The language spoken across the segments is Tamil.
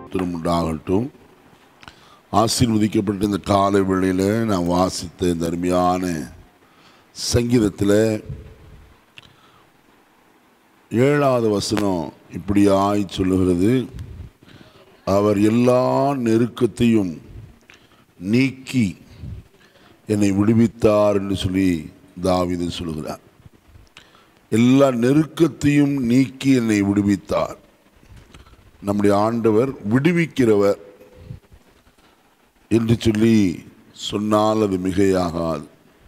ஸ்தோத்திரம் உண்டாகட்டும் ஆசீர்வதிக்கப்பட்ட இந்த காலை வேளையில் நான் வாசித்த இந்த அருமையான சங்கீதத்தில் ஏழாவது வசனம் இப்படியாய் சொல்லுகிறது அவர் எல்லா நெருக்கத்தையும் நீக்கி என்னை விடுவித்தார் என்று சொல்லி தாவீது சொல்கிறார் எல்லா நெருக்கத்தையும் நீக்கி என்னை விடுவித்தார் நம்முடைய ஆண்டவர் விடுவிக்கிறவர் என்று சொல்லி சொன்னால் அது மிகையாகாது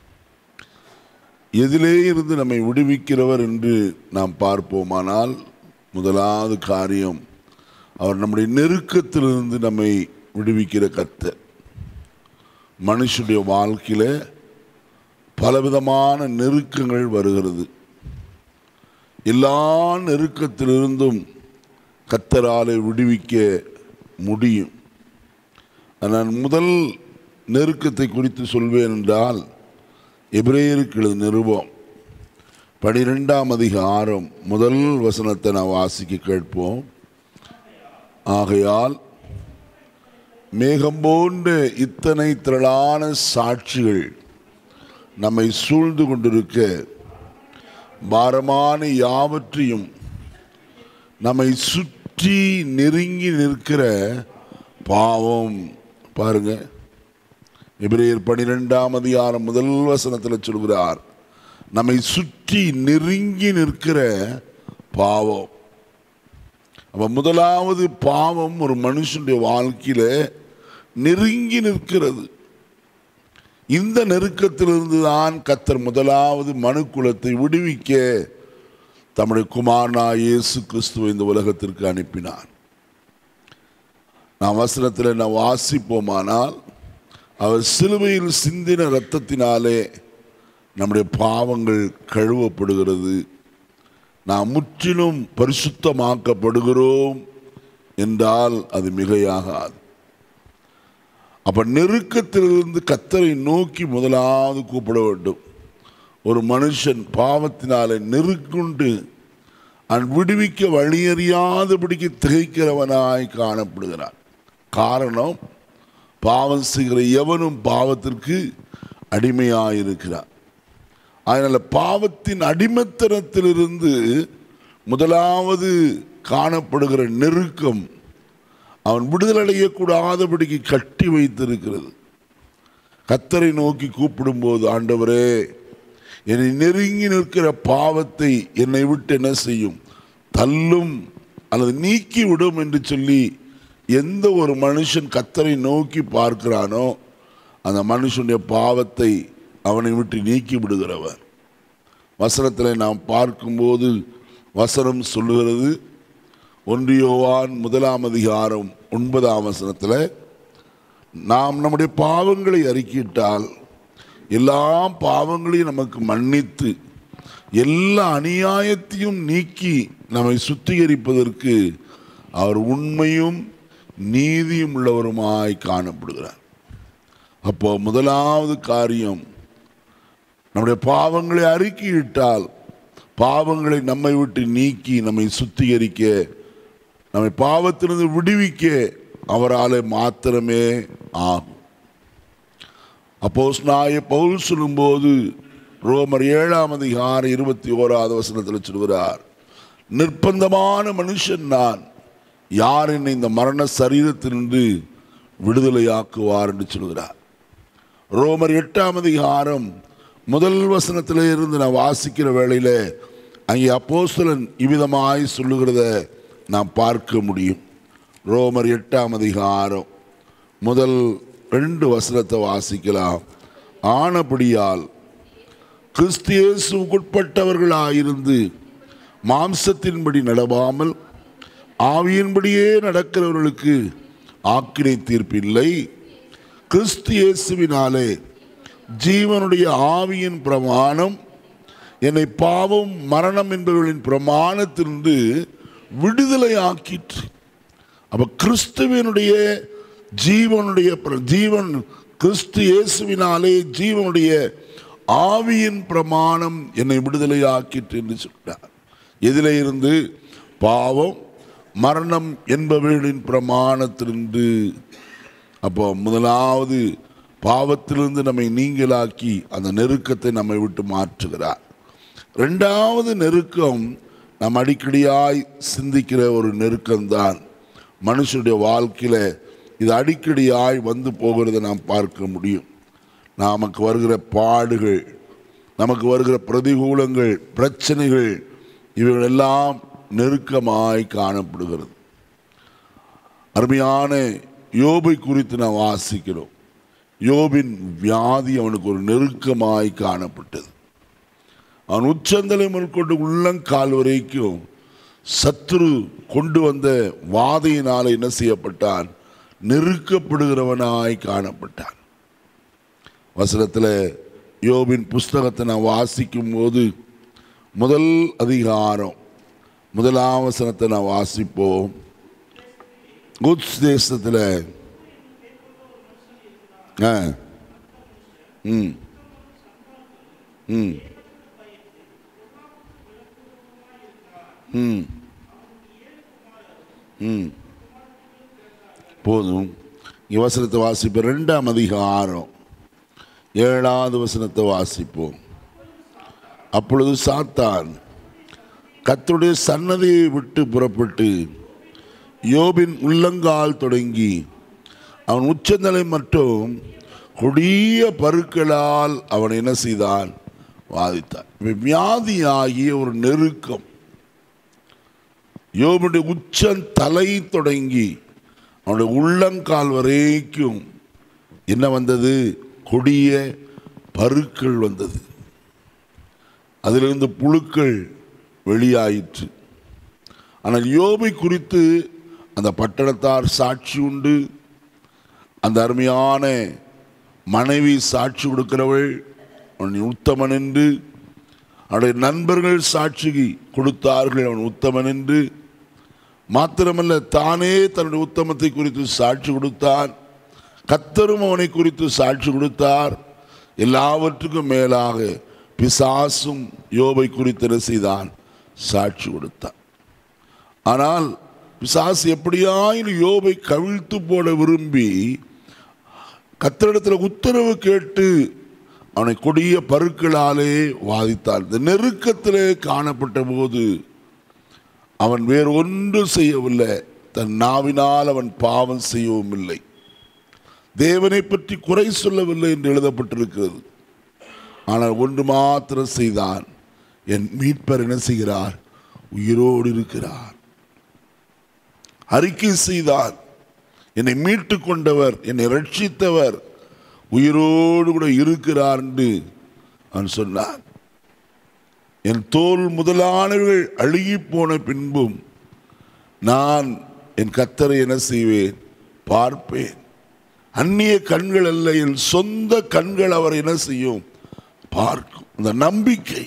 எதிலே இருந்து நம்மை விடுவிக்கிறவர் என்று நாம் பார்ப்போமானால் முதலாவது காரியம் அவர் நம்முடைய நெருக்கத்திலிருந்து நம்மை விடுவிக்கிற கர்த்தர் மனுஷனுடைய வாழ்க்கையில் பலவிதமான நெருக்கங்கள் வருகிறது எல்லா நெருக்கத்திலிருந்தும் கத்தராலே விடுவிக்க முடியும் நான் முதல் நெருக்கத்தை குறித்து சொல்வேன் என்றால் எபிரேயருக்கு எழுது நிருபம் பனிரெண்டாம் அதிகாரம் முதல் வசனத்தை நான் வாசிக்க கேட்போம் ஆகையால் மேகம் போன்ற இத்தனை திரளான சாட்சிகள் நம்மை சூழ்ந்து கொண்டிருக்க பாரமான யாவற்றையும் நம்மை சுற்றி நெருங்கி நிற்கிற பாவம் பாருங்க எபிரேயர் பனிரெண்டாம் அதிகாரம் முதல் வசனத்தில் சொல்கிறார் நம்மை சுற்றி நெருங்கி நிற்கிற பாவம் அப்ப முதலாவது பாவம் ஒரு மனுஷனுடைய வாழ்க்கையில நெருங்கி நிற்கிறது இந்த நெருக்கத்திலிருந்து தான் கத்தர் முதலாவது மனு குலத்தை விடுவிக்க தம்முடைய குமாரனா இயேசு கிறிஸ்துவை இந்த உலகத்திற்கு அனுப்பினார் நாம் வசனத்தில் நான் வாசிப்போமானால் அவர் சிலுவையில் சிந்தின இரத்தத்தினாலே நம்முடைய பாவங்கள் கழுவப்படுகிறது நாம் முற்றிலும் பரிசுத்தமாக்கப்படுகிறோம் என்றால் அது மிகையாகாது அப்ப நெருக்கத்திலிருந்து கத்தரை நோக்கி முதலாவது கூப்பிட வேண்டும் ஒரு மனுஷன் பாவத்தினாலே நெருக்குண்டு அவன் விடுவிக்க வழியறியாதபடிக்கு திகைக்கிறவனாய் காணப்படுகிறான் காரணம் பாவம் செய்கிற எவனும் பாவத்திற்கு அடிமையாயிருக்கிறான் அதனால பாவத்தின் அடிமைத்தனத்திலிருந்து முதலாவது காணப்படுகிற நெருக்கம் அவன் விடுதலடையக்கூடாதபடிக்கு கட்டி வைத்திருக்கிறது கத்தரை நோக்கி கூப்பிடும்போது ஆண்டவரே என்னை நெருங்கி நிற்கிற பாவத்தை என்னை விட்டு என்ன செய்யும் தள்ளும் அல்லது நீக்கி விடும் என்று சொல்லி எந்த ஒரு மனுஷன் கத்தரை நோக்கி பார்க்கிறானோ அந்த மனுஷனுடைய பாவத்தை அவனை விட்டு நீக்கி விடுகிறவர் வசனத்தில் நாம் பார்க்கும்போது வசனம் சொல்லுகிறது ஒன்றியோவான் முதலாம் அதிகாரம் ஒன்பதாம் வசனத்தில் நாம் நம்முடைய பாவங்களை அறிக்கிட்டால் எல்லா பாவங்களையும் நமக்கு மன்னித்து எல்லா அநியாயத்தையும் நீக்கி நம்மை சுத்திகரிப்பதற்கு அவர் உண்மையும் நீதியும் உள்ளவருமாய் காணப்படுகிறார் அப்போ முதலாவது காரியம் நம்முடைய பாவங்களை அறிக்கையிட்டால் பாவங்களை நம்மை விட்டு நீக்கி நம்மை சுத்திகரிக்க நம்மை பாவத்திலிருந்து விடுவிக்க அவரால் மாத்திரமே ஆகும் அப்போ நாய பவுல் சொல்லும்போது ரோமர் ஏழாம் அதிகாரம் இருபத்தி ஓராவது வசனத்தில் சொல்கிறார் நிர்பந்தமான மனுஷன் நான் யார் என்னை இந்த மரண சரீரத்திலிருந்து விடுதலையாக்குவார் என்று சொல்கிறார் ரோமர் எட்டாம் அதிகாரம் முதல் வசனத்திலே இருந்து நான் வாசிக்கிற வேளையில் அங்கே அப்போஸ்தலன் இவ்விதமாய் சொல்லுகிறத நாம் பார்க்க முடியும் ரோமர் எட்டாம் அதிகாரம் முதல் ரெண்டு வசனத்தை வாசிக்கலாம் ஆனபடியால் கிறிஸ்தியேசுக்குட்பட்டவர்களாயிருந்து மாம்சத்தின்படி நடவாமல் ஆவியின்படியே நடக்கிறவர்களுக்கு ஆக்கினை தீர்ப்பில்லை கிறிஸ்து இயேசுவினாலே ஜீவனுடைய ஆவியின் பிரமாணம் என்னை பாவம் மரணம் என்பவர்களின் பிரமாணத்திலிருந்து விடுதலை ஆக்கிற்று அப்ப கிறிஸ்துவனுடைய ஜீவனுடைய பிர- ஜீவன் கிறிஸ்து இயேசுவினாலே ஜீவனுடைய ஆவியின் பிரமாணம் என்னை விடுதலை ஆக்கிற்று என்று சொல்றார் எதிலே இருந்து பாவம் மரணம் என்பவர்களின் பிரமாணத்திலிருந்து அப்போ முதலாவது பாவத்திலிருந்து நம்மை நீங்களாக்கி அந்த நெருக்கத்தை நம்மை விட்டு மாற்றுகிறார் ரெண்டாவது நெருக்கம் நாம் அடிக்கடியாய் சிந்திக்கிற ஒரு நெருக்கம்தான் மனுஷனுடைய வாழ்க்கையில் இது அடிக்கடியாய் வந்து போகிறத நாம் பார்க்க முடியும் நமக்கு வருகிற பாடுகள் நமக்கு வருகிற பிரதிகூலங்கள் பிரச்சனைகள் இவைகள் எல்லாம் நெருக்கமாய் காணப்படுகிறது அருமையான யோபை குறித்து நாம் வாசிக்கிறோம் யோபின் வியாதி அவனுக்கு ஒரு நெருக்கமாய் காணப்பட்டது அவன் உச்சந்தலை முதற்கொண்டு உள்ளங்கால் வரைக்கும் சத்துரு கொண்டு வந்த வாதையினால் என்ன செய்யப்பட்டான் நெருக்கப்படுகிறவனாய் காணப்பட்டான் வசனத்தில் யோபின் புஸ்தகத்தை நான் வாசிக்கும் போது முதல் அதிகாரம் முதலாம் வசனத்தை நான் வாசிப்போம் குட்ஸ் தேசத்தில் ஆ ம் ம் ம் ம் போதும் இங்க வசனத்தை வாசிப்போம் ரெண்டாம் அதிகாரம் ஏழாவது வசனத்தை வாசிப்போம் அப்பொழுது சாத்தான் கர்த்தருடைய சன்னதியை விட்டு புறப்பட்டு யோபின் உள்ளங்கால் தொடங்கி அவன் உச்சந்தலை மட்டும் கொடிய பருக்களால் அவன் என்ன செய்தான் வாதித்தான் இவன் வியாதியாகிய ஒரு நெருக்கம் யோபுடைய உச்சன் தலை தொடங்கி அவனுடைய உள்ளங்கால் வரைக்கும் என்ன வந்தது கொடிய பருக்கள் வந்தது அதிலிருந்து புழுக்கள் வெளியாயிற்று ஆனால் யோபை குறித்து அந்த பட்டணத்தார் சாட்சி உண்டு அந்த அருமையான மனைவி சாட்சி கொடுக்கிறவள் அவன் உத்தமன் என்று அவனுடைய நண்பர்கள் சாட்சி கொடுத்தார்கள் அவன் உத்தமன் என்று மாத்திரமல்ல தானே தன்னுடைய உத்தமத்தை குறித்து சாட்சி கொடுத்தான் கத்தரும் அவனை குறித்து சாட்சி கொடுத்தார் எல்லாவற்றுக்கும் மேலாக பிசாசும் யோபை குறித்து என்ன செய்தான் சாட்சி கொடுத்தான் ஆனால் பிசாசு எப்படியாயினும் யோபை கவிழ்த்து போட விரும்பி கத்தரிடத்தில் உத்தரவு கேட்டு அவனை கொடிய பருக்களாலே வாதித்தான் இந்த நெருக்கத்திலே காணப்பட்ட போது அவன் வேறு ஒன்றும் செய்யவில்லை தன் நாவினால் அவன் பாவம் செய்யவும் இல்லை தேவனை பற்றி குறை சொல்லவில்லை என்று எழுதப்பட்டிருக்கிறது ஆனால் ஒன்று மாத்திரம் செய்தான் என் மீட்பர் என்ன செய்கிறார் உயிரோடு இருக்கிறார் அறிக்கை செய்தான் என்னை மீட்டு கொண்டவர் என்னை ரட்சித்தவர் உயிரோடு கூட இருக்கிறார் என்று அவன் சொன்னான் என் தோல் முதலானவர்கள் அழுகி போன பின்பும் நான் என் கத்தரை என்ன செய்வேன் பார்ப்பேன் அந்நிய கண்கள் அல்ல என் சொந்த கண்கள் அவர் என்ன செய்யும் பார்க்கும் அந்த நம்பிக்கை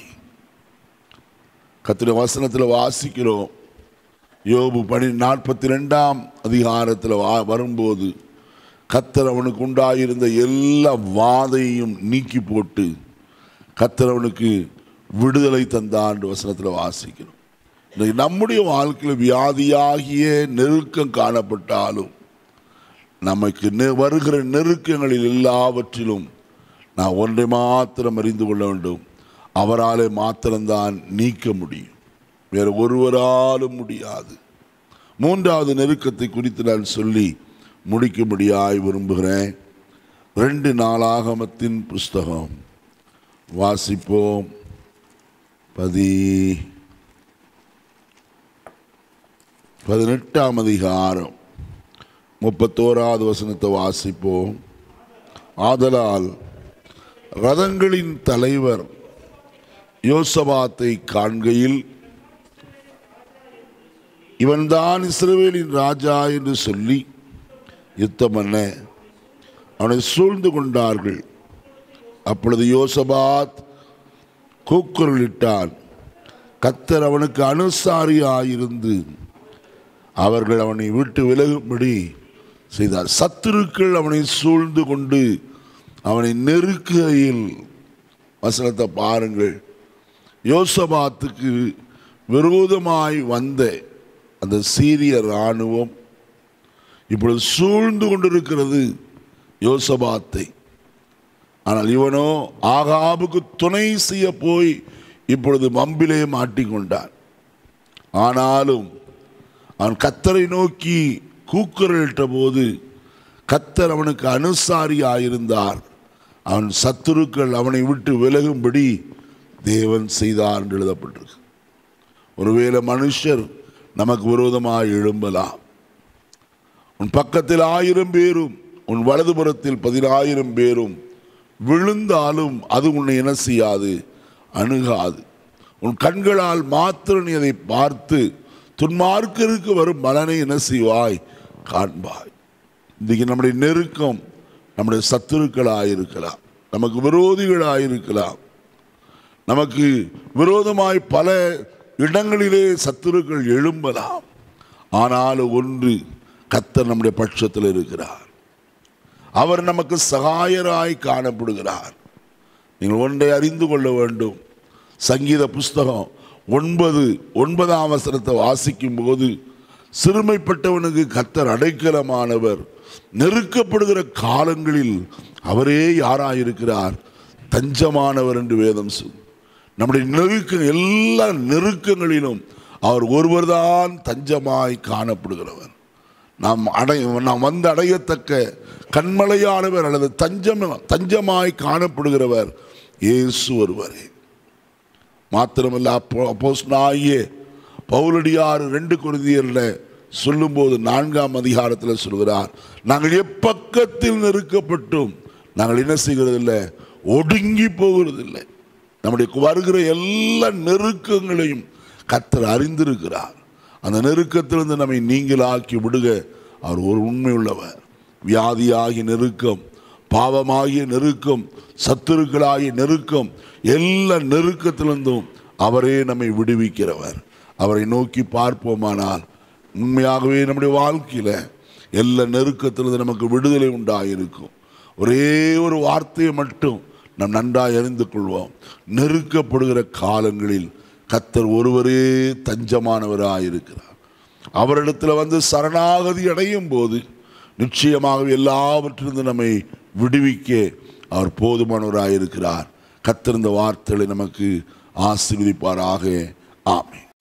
கத்திர வசனத்தில் வாசிக்கிறோம் யோபு பனி நாற்பத்தி ரெண்டாம் அதிகாரத்தில் வா வரும்போது கத்தர் அவனுக்கு உண்டாயிருந்த எல்லா வாதையும் நீக்கி போட்டு கத்தர் அவனுக்கு விடுதலை தந்தாண்டு வசனத்தில் வாசிக்கிறோம் இன்றைக்கு நம்முடைய வாழ்க்கையில் வியாதியாகிய நெருக்கம் காணப்பட்டாலும் நமக்கு நெ- வருகிற நெருக்கங்களில் எல்லாவற்றிலும் நான் ஒன்றை மாத்திரம் அறிந்து கொள்ள வேண்டும் அவராலே மாத்திரம்தான் நீக்க முடியும் வேறு ஒருவராலும் முடியாது மூன்றாவது நெருக்கத்தை குறித்து நான் சொல்லி முடிக்கும்படியாய் விரும்புகிறேன் ரெண்டு நாளாகமத்தின் புஸ்தகம் வாசிப்போம் பதி பதினெட்டாம் அதிகாரம் முப்பத்தோராவது வசனத்தை வாசிப்போம் ஆதலால் ரதங்களின் தலைவர் யோசபாத்தை காண்கையில் இவன்தான் இஸ்ரவேலின் ராஜா என்று சொல்லி யுத்தம் பண்ண அவனை சூழ்ந்து கொண்டார்கள் அப்பொழுது யோசபாத் கூக்குரலிட்டான் கத்தர் அவனுக்கு அனுசாரியாயிருந்து அவர்கள் அவனை விட்டு விலகும்படி செய்தார் சத்துருக்கள் அவனை சூழ்ந்து கொண்டு அவனை நெருக்கையில் வசனத்தை பாருங்கள் யோசபாத்துக்கு விரோதமாய் வந்த அந்த சீரிய இராணுவம் இப்பொழுது சூழ்ந்து கொண்டிருக்கிறது யோசபாத்தை ஆனால் இவனோ ஆகாபுக்கு துணை செய்ய போய் இப்பொழுது மம்பிலே மாட்டிக்கொண்டான் ஆனாலும் அவன் கத்தரை நோக்கி கூக்குரலிட்ட போது கத்தர் அவனுக்கு அனுசாரியாயிருந்தார் அவன் சத்துருக்கள் அவனை விட்டு விலகும்படி தேவன் செய்தார் என்று எழுதப்பட்டிருக்கு ஒருவேளை மனுஷர் நமக்கு விரோதமாக எழும்பலாம் உன் பக்கத்தில் ஆயிரம் பேரும் உன் வலதுபுறத்தில் பதினாயிரம் பேரும் விழுந்தாலும் அது உன்னை என்ன செய்யாது அணுகாது உன் கண்களால் மாத்திரம் நீ அதை பார்த்து துன்மார்க்கருக்கு வரும் பலனை என்ன செய்வாய் காண்பாய் இன்றைக்கு நம்முடைய நெருக்கம் நம்முடைய சத்துருக்களாயிருக்கலாம் நமக்கு விரோதிகளாயிருக்கலாம் நமக்கு விரோதமாய் பல இடங்களிலே சத்துருக்கள் எழும்பலாம் ஆனாலும் ஒன்று கத்தர் நம்முடைய பட்சத்தில் இருக்கிறார் அவர் நமக்கு சகாயராய் காணப்படுகிறார் நீங்கள் ஒன்றை அறிந்து கொள்ள வேண்டும் சங்கீத புஸ்தகம் ஒன்பது ஒன்பதாம் வசனத்தை வாசிக்கும் போது சிறுமைப்பட்டவனுக்கு கத்தர் அடைக்கலமானவர் நெருக்கப்படுகிற காலங்களில் அவரே யாராயிருக்கிறார் தஞ்சமானவர் என்று வேதம் சொல் நம்முடைய நெருக்க எல்லா நெருக்கங்களிலும் அவர் ஒருவர்தான் தஞ்சமாய் காணப்படுகிறவர் நாம் அடை நாம் வந்து அடையத்தக்க கண்மலையானவர் அல்லது தஞ்சம் தஞ்சமாய் காணப்படுகிறவர் இயேசு ஒருவரே மாத்திரமல்ல அப்போ அப்போஸ்தலனாகிய பவுலடியார் ரெண்டு குருதியரில் சொல்லும்போது நான்காம் அதிகாரத்தில் சொல்கிறார் நாங்கள் எப்பக்கத்தில் நெருக்கப்பட்டும் நாங்கள் என்ன செய்கிறதில்லை ஒடுங்கி போகிறதில்லை நம்முடைய வருகிற எல்லா நெருக்கங்களையும் கத்தர் அறிந்திருக்கிறார் அந்த நெருக்கத்திலிருந்து நம்மை நீங்களாக்கி விடுக அவர் ஒரு உண்மையுள்ளவர் வியாதியாகிய நெருக்கம் பாவமாகிய நெருக்கம் சத்துருக்களாகிய நெருக்கம் எல்லா நெருக்கத்திலிருந்தும் அவரே நம்மை விடுவிக்கிறவர் அவரை நோக்கி பார்ப்போமானால் உண்மையாகவே நம்முடைய வாழ்க்கையில எல்லா நெருக்கத்திலிருந்து நமக்கு விடுதலை உண்டாயிருக்கும் ஒரே ஒரு வார்த்தையை மட்டும் நாம் நன்றாய் அறிந்து கொள்வோம் நெருக்கப்படுகிற காலங்களில் கத்தர் ஒருவரே தஞ்சமானவராயிருக்கிறார் அவரிடத்தில் வந்து சரணாகதி அடையும் போது நிச்சயமாகவே எல்லாவற்றிலிருந்து நம்மை விடுவிக்க அவர் போதுமானவராயிருக்கிறார் கத்திருந்த வார்த்தைகளை நமக்கு ஆசீர்வதிப்பாராக ஆமென்